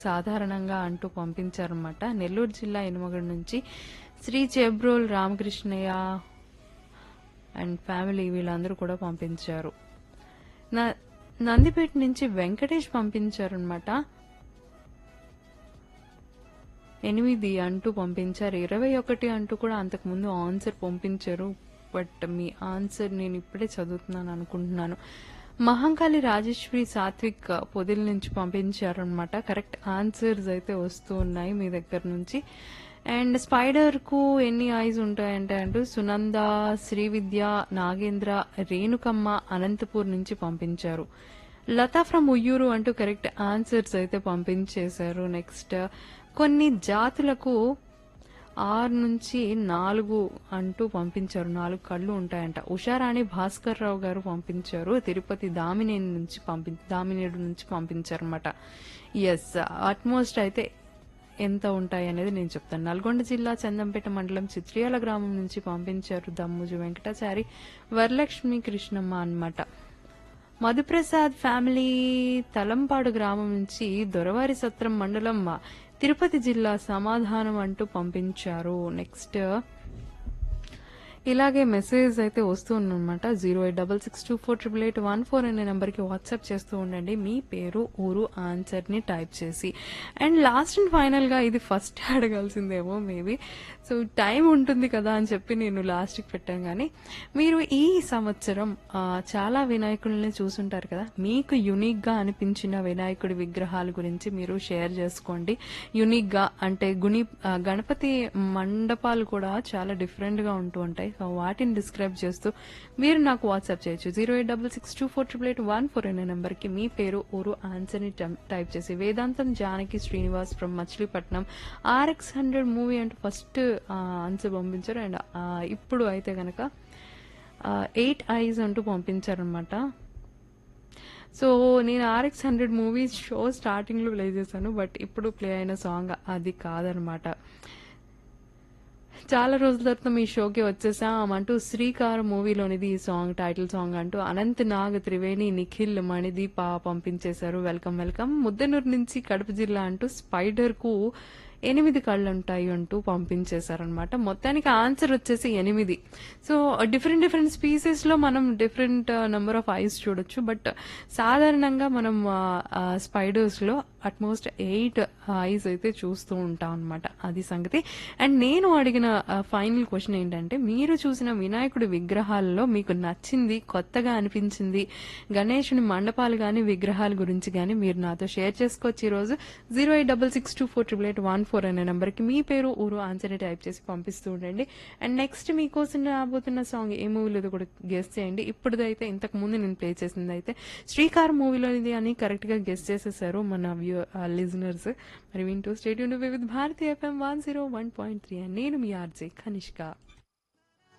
సాధారణంగా అంటూ పంపించారన్నమాట నెల్లూరు జిల్లా ఎనుమగడ నుంచి శ్రీ చెబ్రోల్ రామకృష్ణయ్య అండ్ ఫ్యామిలీ వీళ్ళందరూ కూడా పంపించారు న- నందిపేట నుంచి వెంకటేష్ పంపించారనమాట ఎనిమిది అంటూ పంపించారు ఇరవై ఒకటి అంటూ కూడా అంతకుముందు ఆన్సర్ పంపించారు బట్ మీ ఆన్సర్ నేను ఇప్పుడే చదువుతున్నాను అనుకుంటున్నాను మహంకాళి రాజేశ్వరి సాత్విక్ పొదిల నుంచి పంపించారు అనమాట కరెక్ట్ ఆన్సర్స్ అయితే వస్తూ ఉన్నాయి మీ దగ్గర నుంచి అండ్ స్పైడర్ కు ఎన్ని ఐస్ ఉంటాయంటే అంటూ సునంద శ్రీవిద్య నాగేంద్ర రేణుకమ్మ అనంతపూర్ నుంచి పంపించారు లతా ఫ్రమ్ ఉయ్యూరు అంటూ కరెక్ట్ ఆన్సర్స్ అయితే పంపించేశారు నెక్స్ట్ కొన్ని జాతులకు ఆరు నుంచి నాలుగు అంటూ పంపించారు నాలుగు కళ్ళు ఉంటాయంట ఉషారాణి భాస్కర్ రావు గారు పంపించారు తిరుపతి దామినేని నుంచి పంపి దామినేడు నుంచి పంపించారు అనమాట ఎస్ అట్మోస్ట్ అయితే ఎంత ఉంటాయి అనేది నేను చెప్తాను నల్గొండ జిల్లా చందంపేట మండలం చిత్రియాల గ్రామం నుంచి పంపించారు దమ్ముజు వెంకటాచారి వరలక్ష్మి కృష్ణమ్మ అన్నమాట మధుప్రసాద్ ఫ్యామిలీ తలంపాడు గ్రామం నుంచి దొరవారి సత్రం మండలం తిరుపతి జిల్లా సమాధానం అంటూ పంపించారు నెక్స్ట్ ఇలాగే మెసేజ్ అయితే వస్తూ ఉందన్నమాట zero eight double six two four triple eight one four అనే నెంబర్కి వాట్సాప్ చేస్తూ ఉండండి మీ పేరు ఊరు ఆన్సర్ని టైప్ చేసి అండ్ లాస్ట్ అండ్ ఫైనల్గా ఇది ఫస్ట్ అడగాల్సిందేమో మేబీ సో టైం ఉంటుంది కదా అని చెప్పి నేను లాస్ట్కి పెట్టాను కానీ మీరు ఈ సంవత్సరం ఆ, చాలా వినాయకుల్ని చూసుంటారు కదా మీకు యునిక్గా అనిపించిన వినాయకుడి విగ్రహాల గురించి మీరు షేర్ చేసుకోండి యునిక్గా అంటే గుని ఆ, గణపతి మండపాలు కూడా చాలా డిఫరెంట్గా ఉంటూ ఉంటాయి సో వాటిని డిస్క్రైబ్ చేస్తూ మీరు నాకు వాట్సాప్ చేయొచ్చు zero eight double six two four triple eight one four అనే నెంబర్కి మీ పేరు ఊరు ఆన్సర్ని టైప్ చేసి Vedantham Janaki Srinivas from Machilipatnam RX hundred movie అంటూ ఫస్ట్ ఆన్సర్ పంపించారు అండ్ ఇప్పుడు అయితే కనుక ఎయిట్ ఐస్ అంటూ పంపించారనమాట సో నేను ఆర్ఎక్స్ హండ్రెడ్ మూవీస్ షో స్టార్టింగ్లో ప్లే చేశాను బట్ ఇప్పుడు ప్లే అయిన సాంగ్ అది కాదనమాట చాలా రోజుల తర్వాత మీ షోకి వచ్చేసాం అంటూ శ్రీకార్ మూవీలోనిది ఈ సాంగ్ టైటిల్ సాంగ్ అంటూ అనంత్ నాగ్ త్రివేణి నిఖిల్ మణిదీప పంపించేశారు వెల్కమ్ వెల్కమ్ ముద్దనూరు నుంచి కడప జిల్లా అంటూ స్పైడర్ కు ఎనిమిది కళ్ళు ఉంటాయి అంటూ పంపించేశారనమాట మొత్తానికి ఆన్సర్ వచ్చేసి ఎనిమిది సో డిఫరెంట్ డిఫరెంట్ స్పీసెస్ లో మనం డిఫరెంట్ నెంబర్ ఆఫ్ ఐస్ చూడొచ్చు బట్ సాధారణంగా మనం స్పైడర్స్ లో అట్మోస్ట్ ఎయిట్ ఐస్ అయితే చూస్తూ ఉంటాం అనమాట అది సంగతి అండ్ నేను అడిగిన ఫైనల్ క్వశ్చన్ ఏంటంటే మీరు చూసిన వినాయకుడి విగ్రహాలలో మీకు నచ్చింది కొత్తగా అనిపించింది గణేషుని మండపాలు కానీ విగ్రహాల గురించి కానీ మీరు నాతో షేర్ చేసుకోవచ్చు ఈ రోజు zero eight double six two four triple eight one four అనే నెంబర్కి మీ పేరు ఊరు ఆన్సర్ టైప్ చేసి పంపిస్తూ ఉండండి అండ్ నెక్స్ట్ మీకోసం రాబోతున్న సాంగ్ ఏ మూవీలో కూడా గెస్ట్ చేయండి ఇప్పుడుదైతే ఇంతకు ముందు నేను ప్లే చేసింది అయితే శ్రీకార్ మూవీలో ఇది అని కరెక్ట్ గా గెస్ట్ చేసేసారు మన వ్యూ లిజనర్స్ మరి వింటూ stadium with Bharati FM one zero one point three నేను మీ ఆర్జే కనిష్క